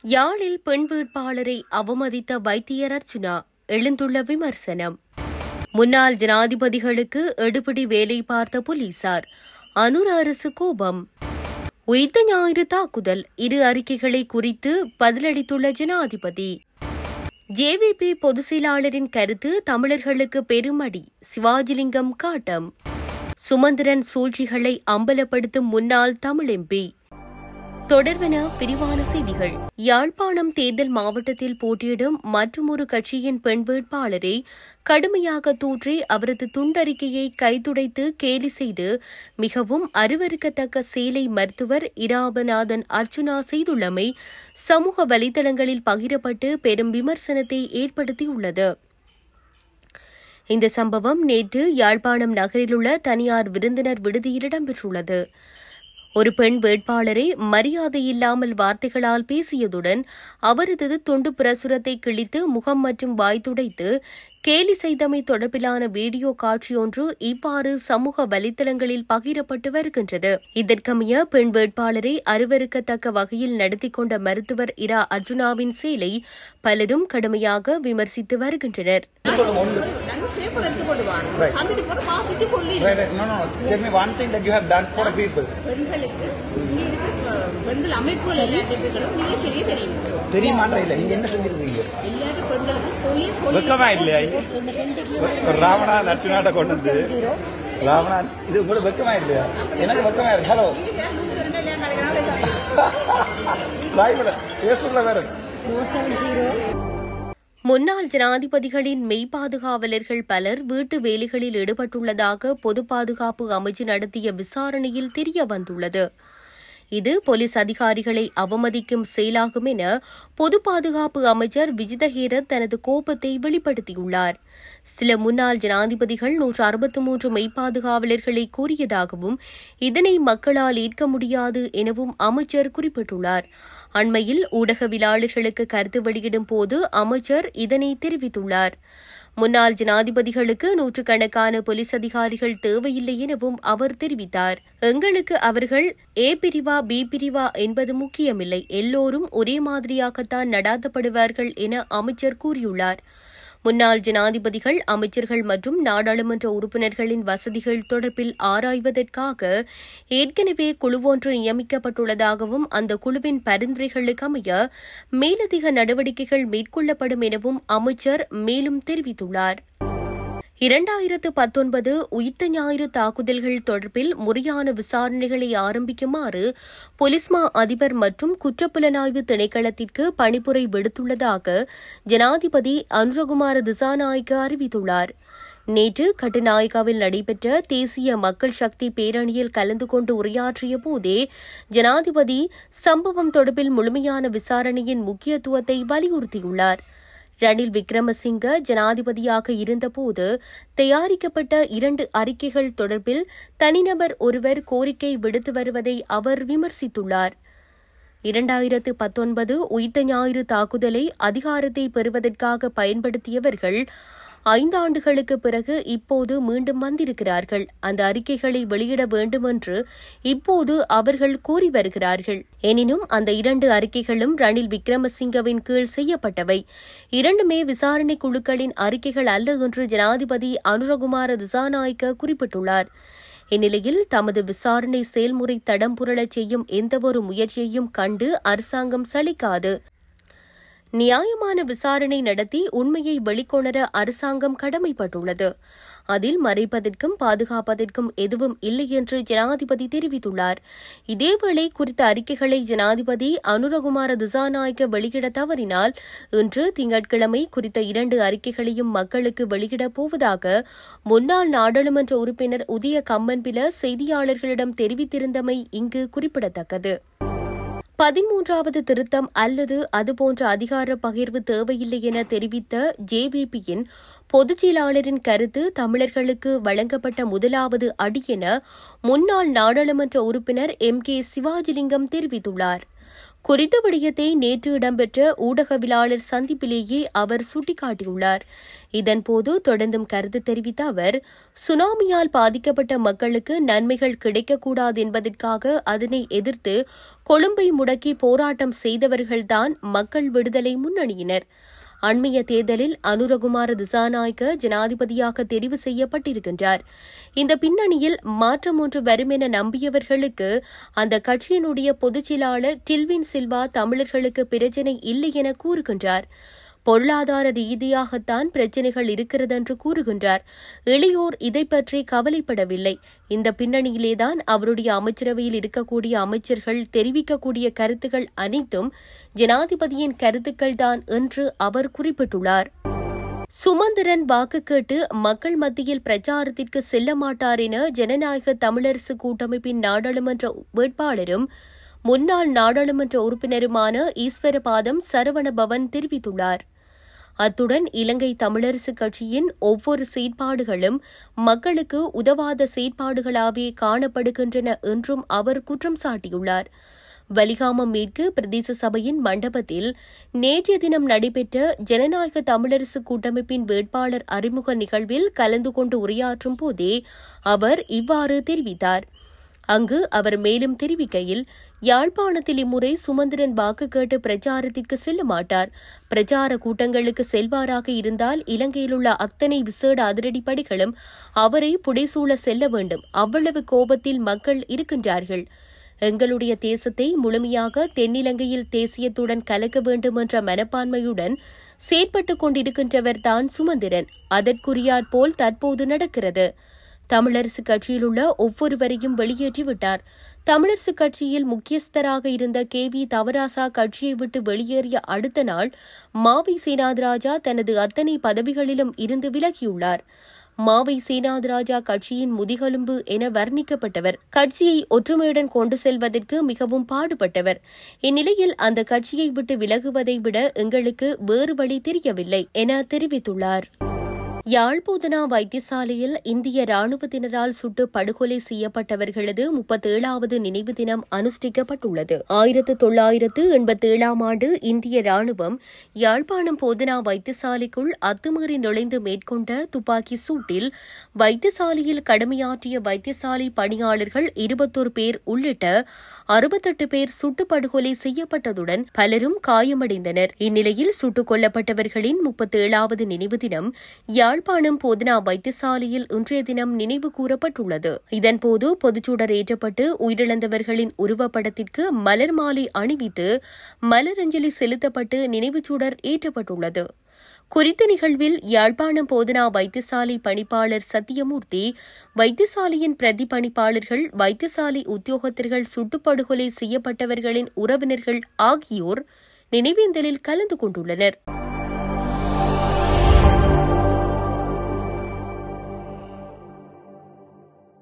யாழில் பெண் வேட்பாளரை அவமதித்த வைத்தியர் அர்ச்சுனா எழுந்துள்ள விமர்சனம் முன்னாள் ஜனாதிபதிகளுக்கு எடுபிடி வேலை பார்த்த போலீசார் அனுர அரசு கோபம் உயிர்த்த ஞாயிறு தாக்குதல் இரு அறிக்கைகளை குறித்து பதிலளித்துள்ள ஜனாதிபதி ஜேவிபி பொதுச் செயலாளரின் கருத்து தமிழர்களுக்கு பெருமடி சிவாஜிலிங்கம் காட்டம் சுமந்திரன் சூழ்ச்சிகளை அம்பலப்படுத்தும் முன்னாள் தமிழ் எம்பி தொடர்வன விரிவான செய்திகள் யாழ்ப்பாணம் தேர்தல் மாவட்டத்தில் போட்டியிடும் மற்றுமொரு கட்சியின் பெண் வேட்பாளரை கடுமையாக தூற்றி அவரது துண்டறிக்கையை கைதுடைத்து கேலி செய்து மிகவும் அருவருக்கத்தக்க சேலை மருத்துவர் இராபநாதன் அர்ச்சுனா செய்துள்ளமை சமூக வலைதளங்களில் பகிரப்பட்டு பெரும் விமர்சனத்தை ஏற்படுத்தியுள்ளது இந்த சம்பவம் நேற்று யாழ்ப்பாணம் நகரிலுள்ள தனியார் விருந்தினர் விடுதியில் இடம்பெற்றுள்ளது ஒரு பெண் வேட்பாளரை மரியாதையில்லாமல் வார்த்தைகளால் பேசியதுடன் அவரது தொண்டு பிரசுரத்தை கிழித்து முகம் மற்றும் வாய் துடைத்து கேலி செய்தமை தொடர்பிலான வீடியோ காட்சியொன்று இவ்வாறு சமூக வலைதளங்களில் பகிரப்பட்டு வருகின்றது இதற்கமைய பெண் வேட்பாளரை அருவருக்கத்தக்க வகையில் நடத்தி கொண்ட மருத்துவர் இரா அர்ஜுனாவின் செயலை பலரும் கடுமையாக விமர்சித்து வருகின்றனர் நாங்க பேப்பர் எடுத்து கொண்டு வாங்க அந்த பேப்பர் வாசிச்சு கொள்ளிடு Right, right. No, no. Tell me one thing that you have done for the people. பெண்களுக்கு இங்க இருக்க அஹ், பெண்கள் அமைப்புகள் எல்லா டிப்புகளும் நீங்க செய்ய தெரியும் தெரியுமான்ற இல்ல நீங்க என்ன செஞ்சிருக்கீங்க எல்லாரும் பெண்களுக்கு சொல்லி வெக்கமா இல்லையா ராவணா நட்டுநாட்டை கொண்டு வந்து ராவணா இது உங்களுக்கு வெக்கமா இல்லையா எனக்கு வெக்கமா இருக்கு ஹலோ லைவ்ல பேசுறதுல வேற முன்னாள் ஜனாதிபதிகளின் மெய்ப்பாதுகாவலர்கள் பலர் வீட்டு வேலைகளில் ஈடுபட்டுள்ளதாக பொது பாதுகாப்பு அமைச்சு நடத்திய விசாரணையில் தெரிய வந்துள்ளது இது போலீஸ் அதிகாரிகளை அவமதிக்கும் செயலாகும் என பொது பாதுகாப்பு அமைச்சர் விஜிதஹேரத் தனது கோபத்தை வெளிப்படுத்தியுள்ளார் சில முன்னாள் ஜனாதிபதிகள் நூற்று அறுபத்தி மூன்று மெய்ப்பாதுகாவலர்களை கூறியதாகவும் இதனை மக்களால் ஏற்க முடியாது எனவும் அமைச்சர் குறிப்பிட்டுள்ளார் அண்மையில் ஊடகவியலாளர்களுக்கு கருத்து வெளியிடும் போது அமைச்சர் இதனை தெரிவித்துள்ளார் முன்னாள் ஜனாதிபதிகளுக்கு நூற்றுக்கணக்கான போலீஸ் அதிகாரிகள் தேவையில்லை எனவும் அவர் தெரிவித்தார் எங்களுக்கு அவர்கள் ஏ பிரிவா பி பிரிவா என்பது முக்கியமில்லை எல்லோரும் ஒரே மாதிரியாகத்தான் நடாத்தப்படுவார்கள் என அமைச்சர் கூறியுள்ளார் முன்னாள் ஜனாதிபதிகள் அமைச்சர்கள் மற்றும் நாடாளுமன்ற உறுப்பினர்களின் வசதிகள் தொடர்பில் ஆராய்வதற்காக ஏற்கனவே குழுவொன்று நியமிக்கப்பட்டுள்ளதாகவும் அந்த குழுவின் பரிந்துரைகளுக்கு அமைய மேலதிக நடவடிக்கைகள் மேற்கொள்ளப்படும் எனவும் அமைச்சர் மேலும் தெரிவித்துள்ளார் இரண்டாயிரத்து பத்தொன்பது உயிர்த்த ஞாயிறு தாக்குதல்கள் தொடர்பில் முறையான விசாரணைகளை ஆரம்பிக்குமாறு பொலிஸ்மா அதிபர் மற்றும் குற்றப்புலனாய்வு திணைக்களத்திற்கு பணிப்புரை விடுத்துள்ளதாக ஜனாதிபதி அனுரகுமார திசாநாயக்க அறிவித்துள்ளார் நேற்று கட்டுநாயக்காவில் நடைபெற்ற தேசிய மக்கள் சக்தி பேரணியில் கலந்து கொண்டு உரையாற்றிய போதே ஜனாதிபதி சம்பவம் தொடர்பில் முழுமையான விசாரணையின் முக்கியத்துவத்தை வலியுறுத்தியுள்ளார் ரணில் விக்ரமசிங்க ஜனாதிபதியாக இருந்தபோது தயாரிக்கப்பட்ட இரண்டு அறிக்கைகள் தொடர்பில் தனிநபர் ஒருவர் கோரிக்கை விடுத்து வருவதை அவர் விமர்சித்துள்ளார் இரண்டாயிரத்து பத்தொன்பது உயிர்த்த ஞாயிறு தாக்குதலை அதிகாரத்தை பெறுவதற்காக பயன்படுத்தியவர்கள் ஐந்தாண்டுகளுக்கு பிறகு இப்போது மீண்டும் வந்திருக்கிறார்கள் அந்த அறிக்கைகளை வெளியிட வேண்டும் என்று இப்போது அவர்கள் கூறி வருகிறார்கள் எனினும் அந்த இரண்டு அறிக்கைகளும் ரணில் விக்ரமசிங்கவின் கீழ் செய்யப்பட்டவை இரண்டுமே விசாரணை குழுக்களின் அறிக்கைகள் அல்ல என்று ஜனாதிபதி அனுரகுமார திசாநாயக்க குறிப்பிட்டுள்ளார் இந்நிலையில் தமது விசாரணை செயல்முறை தடம் புரளச் செய்யும் எந்தவொரு முயற்சியையும் கண்டு அரசாங்கம் சலிக்காது நியாயமான விசாரணை நடத்தி உண்மையை வெளிக்கொணர அரசாங்கம் கடமைப்பட்டுள்ளது அதில் மறைப்பதற்கும் பாதுகாப்பதற்கும் எதுவும் இல்லை என்று ஜனாதிபதி தெரிவித்துள்ளார் இதேவேளை குறித்த அறிக்கைகளை ஜனாதிபதி அனுரகுமார திசாநாயக்க வெளியிட தவறினால் இன்று திங்கட்கிழமை குறித்த இரண்டு அறிக்கைகளையும் மக்களுக்கு வெளியிடப் போவதாக முன்னாள் நாடாளுமன்ற உறுப்பினர் உதய கம்மன்பில செய்தியாளர்களிடம் தெரிவித்திருந்தமை இங்கு குறிப்பிடத்தக்கது பதிமூன்றாவது திருத்தம் அல்லது அதுபோன்ற அதிகார பகிர்வு தேவையில்லை என தெரிவித்த ஜேவிபியின் பொதுச் செயலாளரின் கருத்து தமிழர்களுக்கு வழங்கப்பட்ட முதலாவது அடி என முன்னாள் நாடாளுமன்ற உறுப்பினர் எம் கே சிவாஜிலிங்கம் தெரிவித்துள்ளார் குறித்த விடயத்தை நேற்று இடம்பெற்ற ஊடகவியலாளர் சந்திப்பிலேயே அவர் சுட்டிக்காட்டியுள்ளார் இதன்போது தொடர்ந்தும் கருத்து தெரிவித்த அவர் சுனாமியால் பாதிக்கப்பட்ட மக்களுக்கு நன்மைகள் கிடைக்கக்கூடாது என்பதற்காக அதனை எதிர்த்து கொழும்பை முடக்கி போராட்டம் செய்தவர்கள்தான் மக்கள் விடுதலை முன்னணியினர் அண்மைய தேர்தலில் அனுரகுமார திசாநாயக்க ஜனாதிபதியாக தெரிவு செய்யப்பட்டிருக்கின்றார் இந்த பின்னணியில் மாற்றம் ஒன்று வரும் என நம்பியவர்களுக்கு அந்த கட்சியினுடைய பொதுச் செயலாளர் டில்வின் சில்வா தமிழர்களுக்கு பிரச்சினை இல்லை என கூறுகின்றார் பொருளாதார ரீதியாகத்தான் பிரச்சினைகள் இருக்கிறது என்று கூறுகின்றார் இளையோர் இதை பற்றி கவலைப்படவில்லை இந்த பின்னணியிலேதான் அவருடைய அமைச்சரவையில் இருக்கக்கூடிய அமைச்சர்கள் தெரிவிக்கக்கூடிய கருத்துகள் அனைத்தும் ஜனாதிபதியின் கருத்துக்கள்தான் என்று அவர் குறிப்பிட்டுள்ளார் சுமந்திரன் வாக்கு கேட்டு மக்கள் மத்தியில் பிரச்சாரத்திற்கு செல்ல மாட்டார் என ஜனநாயக தமிழரசு கூட்டமைப்பின் நாடாளுமன்ற வேட்பாளரும் முன்னாள் நாடாளுமன்ற உறுப்பினருமான ஈஸ்வரபாதம் சரவணபவன் தெரிவித்துள்ளார் அத்துடன் இலங்கை தமிழரசு கட்சியின் ஒவ்வொரு செயற்பாடுகளும் மக்களுக்கு உதவாத செயற்பாடுகளாகவே காணப்படுகின்றன என்றும் அவர் குற்றம் சாட்டியுள்ளார் வலிகாமம் மேற்கு பிரதேச சபையின் மண்டபத்தில் நேற்றைய தினம் நடைபெற்ற ஜனநாயக தமிழரசு கூட்டமைப்பின் வேட்பாளர் அறிமுக நிகழ்வில் கலந்து கொண்டு உரையாற்றும் போதே அவர் இவ்வாறு தெரிவித்தார் அங்கு அவர் மேலும் தெரிவிக்கையில் யாழ்ப்பாணத்தில் இம்முறை சுமந்திரன் வாக்கு கேட்டு பிரச்சாரத்திற்கு செல்ல மாட்டார் பிரச்சார கூட்டங்களுக்கு செல்வாராக இருந்தால் இலங்கையிலுள்ள அத்தனை விசேட அதிரடிப்படைகளும் அவரை புடைசூழ செல்ல வேண்டும் அவ்வளவு கோபத்தில் மக்கள் இருக்கின்றார்கள் எங்களுடைய தேசத்தை முழுமையாக தென்னிலங்கையில் தேசியத்துடன் கலக்க வேண்டும் என்ற மனப்பான்மையுடன் செயற்பட்டுக் கொண்டிருக்கின்றவர் தான் சுமந்திரன் அதற்குரியாற் போல் தற்போது நடக்கிறது தமிழரசு கட்சியில் உள்ள ஒவ்வொருவரையும் வெளியேற்றிவிட்டார் தமிழரசு கட்சியில் முக்கியஸ்தராக இருந்த கே வி தவராசா கட்சியை விட்டு வெளியேறிய அடுத்த நாள் மாவை சேனாதிராஜா தனது அத்தனை பதவிகளிலும் இருந்து விலகியுள்ளார் மாவை சேனாதிராஜா கட்சியின் முதுகெலும்பு என வர்ணிக்கப்பட்டவர் கட்சியை ஒற்றுமையுடன் கொண்டு செல்வதற்கு மிகவும் பாடுபட்டவர் இந்நிலையில் அந்த கட்சியை விட்டு விலகுவதை விட எங்களுக்கு வேறு வழி தெரியவில்லை என தெரிவித்துள்ளார் யாழ்போதனா வைத்தியசாலையில் இந்திய ராணுவத்தினரால் சுட்டு படுகொலை செய்யப்பட்டவர்களது முப்பத்தேழாவது நினைவு தினம் அனுஷ்டிக்கப்பட்டுள்ளது ஆயிரத்து தொள்ளாயிரத்து எண்பத்தேழாம் ஆண்டு இந்திய ராணுவம் யாழ்ப்பாணம் போதனா வைத்தியசாலைக்குள் அத்துமீறி நுழைந்து மேற்கொண்ட துப்பாக்கி சூட்டில் வைத்தியசாலையில் கடமையாற்றிய வைத்தியசாலை பணியாளர்கள் இருபத்தொரு பேர் உள்ளிட்ட அறுபத்தெட்டு பேர் சுட்டு படுகொலை செய்யப்பட்டதுடன் பலரும் காயமடைந்தனர் இந்நிலையில் சுட்டுக் கொல்லப்பட்டவர்களின் முப்பத்தேழாவது நினைவு தினம் யாழ்ப்பாணம் போதனா வைத்தியசாலையில் இன்றைய தினம் நினைவு கூறப்பட்டுள்ளது இதன்போது பொதுச்சுடர் ஏற்றப்பட்டு உயிரிழந்தவர்களின் உருவப்படத்திற்கு மலர் மாலை அணிவித்து மலரஞ்சலி செலுத்தப்பட்டு நினைவுச்சுடர் ஏற்றப்பட்டுள்ளது குறித்த நிகழ்வில் யாழ்ப்பாணம் போதனா வைத்தியசாலை பணிப்பாளர் சத்தியமூர்த்தி வைத்தியசாலையின் பிரதி பணிப்பாளர்கள் வைத்தியசாலை உத்தியோகத்தர்கள் சுட்டுப்படுகொலை செய்யப்பட்டவர்களின் உறவினர்கள் ஆகியோர் நினைவேந்தலில் கலந்து கொண்டுள்ளனர்